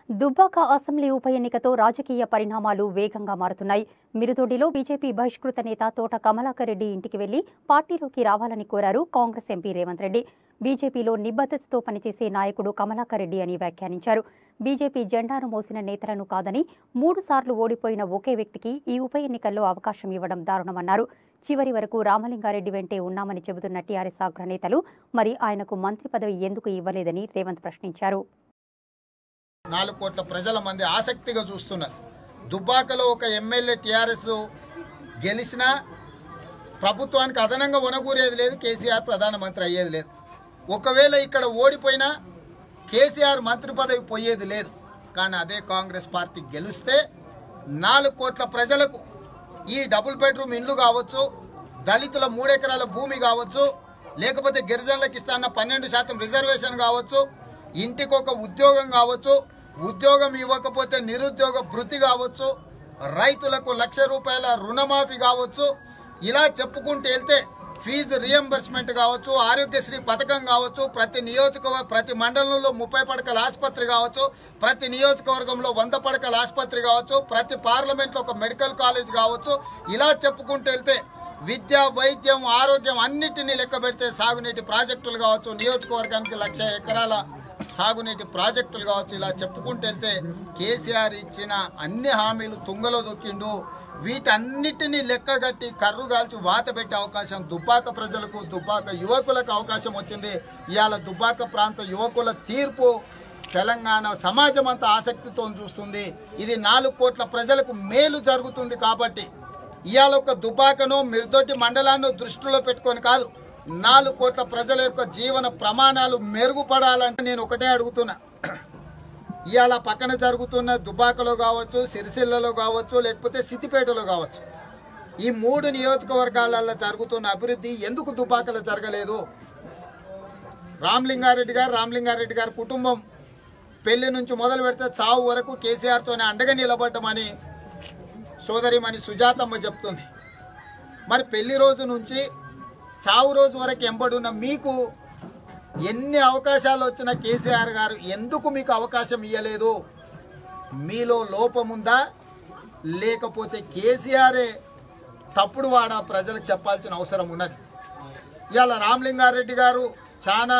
Dubbaka assembly ఉప ఎన్నికతో రాజకీయ పరిణామాలు వేగంగా మారుతున్నాయి మిరుదొడ్డిలో బీజేపీ బహిష్కృత నేత తోట కమలాకర్ రెడ్డి ఇంటికి వెళ్లి పార్టీలోకి రావాలని కోరారు కాంగ్రెస్ ఎంపీ రేవంత్ రెడ్డి బీజేపీలో నిబద్ధతతో పనిచేసే నాయకుడు కమలాకర్ రెడ్డి అని వ్యాఖ్యానించారు బీజేపీ జెండాను మోసిన నేతలను కాదని మూడు సార్లు ఓడిపోయిన ఒకే వ్యక్తికి ఈ ఉప ఎన్నికల్లో అవకాశం ఇవ్వడం దారుణమన్నారు చివరి వరకు రామలింగారెడ్డి వెంటే ఉన్నామని చెబుతున్న టీఆర్ఎస్ అగ్రనేతలు మరి ఆయనకు మంత్రి పదవి ఎందుకు ఇవ్వలేదని రేవంత్ ప్రశ్నించారు నాలుగు కోట్ల ప్రజల మంది ఆసక్తిగా చూస్తున్నారు దుబ్బాకలో ఒక ఎమ్మెల్యే టీఆర్ఎస్ గెలిచినా ప్రభుత్వానికి అదనంగా ఉనగూరేది లేదు కేసీఆర్ ప్రధానమంత్రి అయ్యేది లేదు ఒకవేళ ఇక్కడ ఓడిపోయినా కేసీఆర్ మంత్రి పదవి పోయేది లేదు కానీ అదే కాంగ్రెస్ పార్టీ గెలిస్తే నాలుగు కోట్ల ప్రజలకు ఈ డబుల్ బెడ్రూమ్ ఇండ్లు కావచ్చు దళితుల మూడెకరాల భూమి కావచ్చు లేకపోతే గిరిజనులకు ఇస్తాన్న పన్నెండు శాతం రిజర్వేషన్ కావచ్చు ఇంటికి ఒక ఉద్యోగం కావచ్చు ఉద్యోగం ఇవ్వకపోతే నిరుద్యోగ భృతి కావచ్చు రైతులకు లక్ష రూపాయల రుణమాఫీ కావచ్చు ఇలా చెప్పుకుంటూ వెళ్తే ఫీజు రియంబర్స్మెంట్ కావచ్చు ఆరోగ్యశ్రీ పథకం కావచ్చు ప్రతి నియోజకవర్గ ప్రతి మండలంలో ముప్పై పడకల ఆసుపత్రి కావచ్చు ప్రతి నియోజకవర్గంలో వంద పడకల ఆసుపత్రి కావచ్చు ప్రతి పార్లమెంట్లో ఒక మెడికల్ కాలేజ్ కావచ్చు ఇలా చెప్పుకుంటూ వెళ్తే విద్య వైద్యం ఆరోగ్యం అన్నిటినీ లెక్క పెడితే సాగునీటి ప్రాజెక్టులు కావచ్చు నియోజకవర్గానికి లక్ష ఎకరాల సాగునీటి ప్రాజెక్టులు కావచ్చు ఇలా చెప్పుకుంటూ వెళ్తే కేసీఆర్ ఇచ్చిన అన్ని హామీలు తుంగలో దొక్కిండు వీటన్నిటినీ లెక్కగట్టి కర్రు కాల్చి వాత పెట్టే అవకాశం దుబ్బాక ప్రజలకు దుబ్బాక యువకులకు అవకాశం వచ్చింది ఇవాళ దుబ్బాక ప్రాంత యువకుల తీర్పు తెలంగాణ సమాజం అంతా ఆసక్తితో చూస్తుంది ఇది నాలుగు కోట్ల ప్రజలకు మేలు జరుగుతుంది కాబట్టి ఇవాళ ఒక దుబాకను మిర్దొడ్డి మండలాన్ని దృష్టిలో పెట్టుకొని కాదు నాలుగు కోట్ల ప్రజల యొక్క జీవన ప్రమాణాలు మెరుగుపడాలంటే నేను ఒకటే అడుగుతున్నా ఇవాళ పక్కన జరుగుతున్న దుబాకలో కావచ్చు సిరిసిల్లలో కావచ్చు లేకపోతే సిద్దిపేటలో కావచ్చు ఈ మూడు నియోజకవర్గాలలో జరుగుతున్న అభివృద్ధి ఎందుకు దుబాకలో జరగలేదు రామలింగారెడ్డి గారు రామలింగారెడ్డి గారి కుటుంబం పెళ్లి నుంచి మొదలు పెడితే చావు వరకు కేసీఆర్తోనే అండగా నిలబడ్డమని సోదరిమణి సుజాతమ్మ చెప్తుంది మరి పెళ్లి రోజు నుంచి చావు రోజు వరకు ఎంబడున్న మీకు ఎన్ని అవకాశాలు వచ్చినా కేసీఆర్ గారు ఎందుకు మీకు అవకాశం ఇవ్వలేదు మీలో లోపముందా లేకపోతే కేసీఆరే తప్పుడు వాడ ప్రజలకు చెప్పాల్సిన అవసరం ఉన్నది ఇవాళ రామలింగారెడ్డి గారు చాలా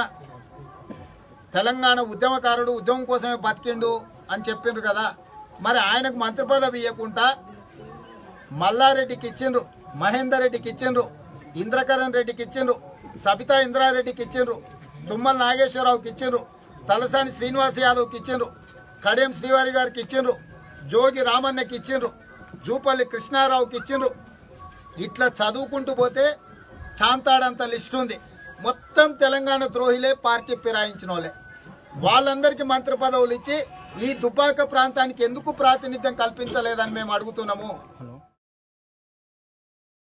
తెలంగాణ ఉద్యమకారుడు ఉద్యమం కోసమే బతికిండు అని చెప్పిండ్రు కదా మరి ఆయనకు మంత్రి పదవి ఇవ్వకుండా మల్లారెడ్డికి ఇచ్చిండ్రు మహేందర్ రెడ్డికి ఇచ్చిండ్రు ఇంద్రకరణ్ రెడ్డికి ఇచ్చిండ్రు సబితా ఇంద్రారెడ్డికి ఇచ్చిండ్రు తుమ్మల నాగేశ్వరరావుకి ఇచ్చిండ్రు తలసాని శ్రీనివాస్ యాదవ్కి ఇచ్చిండ్రు కడియం శ్రీవారి గారికి ఇచ్చిండ్రు జోగి రామన్నకి ఇచ్చిండ్రు జూపల్లి కృష్ణారావుకి ఇచ్చిండ్రు ఇట్లా చదువుకుంటూ పోతే చాంతాడంత లిస్ట్ ఉంది మొత్తం తెలంగాణ ద్రోహిలే పార్టీ ఫిరాయించిన వాళ్ళే వాళ్ళందరికీ మంత్రి పదవులు ఇచ్చి ఈ దుబ్బాక ప్రాంతానికి ఎందుకు ప్రాతినిధ్యం కల్పించలేదని మేము అడుగుతున్నాము